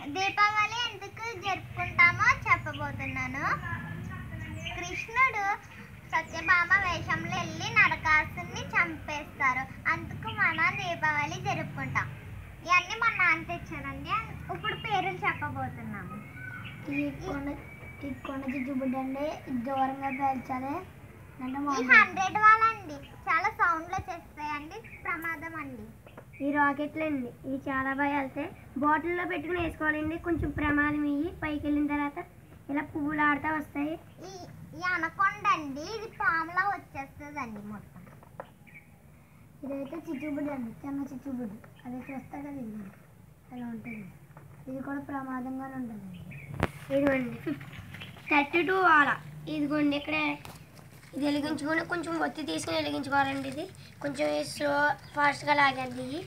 దీపావళి ఎందుకు జరుపుకుంటామో చెప్పబోతున్నాను కృష్ణుడు సత్యభామ వేషంలో వెళ్ళి నరకాసుని చంపేస్తారు అందుకు మన దీపావళి జరుపుకుంటాం ఇవన్నీ మా నాన్న తెచ్చారండి ఇప్పుడు పేర్లు చెప్పబోతున్నాము ఈ కొండ ఈ కొండ చుట్టుబుడ్డ అండి ఇది దూరంగా పేల్చాలి అంటే ఈ మామూలు. హండ్రెడ్ వాళ్ళండి చాలా సౌండ్లు వచ్చేస్తాయండి ప్రమాదం అండి ఈ రాకెట్లు అండి ఇవి చాలా బాగా వెళ్తాయి బాటిల్లో పెట్టుకుని వేసుకోవాలండి కొంచెం ప్రమాదం ఇవి పైకి వెళ్ళిన తర్వాత ఇలా పువ్వులు ఆడుతూ వస్తాయి ఈ ఈ అనకొండ అండి ఇది పాములా వచ్చేస్తుందండి మొత్తం ఇదైతే చిచ్చుబుడ్డి అండి చిన్న చిచ్చుబుడ్డి అది చూస్తా కదా ఇది అలా ఉంటుంది ఇది కూడా ప్రమాదంగానే ఉంటుందండి ఇదిగోండి థర్టీ టూ వాల ఇదిగోండి ఇక్కడ ఇది వెలిగించుకొని కొంచెం ఒత్తి తీసుకుని వెలిగించుకోవాలండి ఇది కొంచెం స్లో ఫాస్ట్గా లాగండి ఇది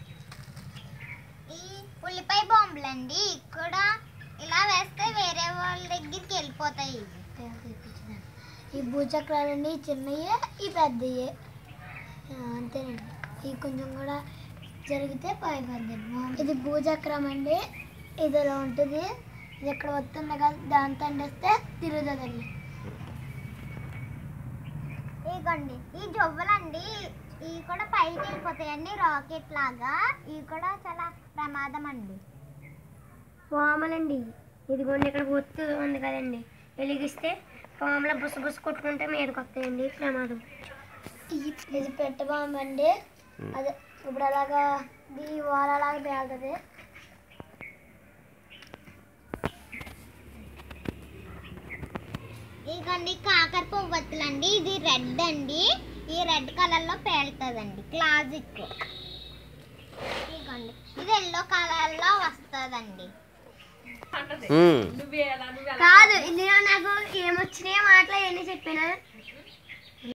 ఈ ఉల్లిపాయ బాంబులు అండి కూడా ఇలా వేస్తే వేరే వాళ్ళ దగ్గరికి వెళ్ళిపోతాయి ఇవి. ఈ భూచక్రాలండి చిన్నయే ఈ పెద్దయే ఆ, అంతేనండి ఈ కొంచెం కూడా జరిగితే పైపోద్దండి ఇది భూచక్రం అండి ఇది ఇలా ఉంటుంది ఇది ఇక్కడ వస్తుంది కదా దాంతో అండిస్తే తిరుగుతుందండి ఇదిగోండి ఈ జొవ్వలండి ఇవి కూడా పైకి వెళ్ళిపోతాయండి రాకెట్ లాగా ఇవి కూడా చాలా ప్రమాదం అండి పాములండి ఇదిగోండి ఇక్కడ ఒత్తు ఉంది కదండి వెలిగిస్తే పాముల బుస బుస కొట్టుకుంటే మీదకి వస్తాయండి ప్రమాదం ఇది పెట్ట పాము అండి అదే ఇప్పుడు అలాగా ఈ వార అలాగా పేలుతుంది ఇదిగోండి కాకర పువ్వొత్తులు అండి ఇది రెడ్ అండి ఈ రెడ్ కలర్ లో పేలుతుందండి క్లాసిక్ ఇదిగోండి ఇది ఎల్లో కలర్ లో వస్తుందండి కాదు ఇందులో నాకు ఏమొచ్చినాయో మాటలు ఎన్ని చెప్పినా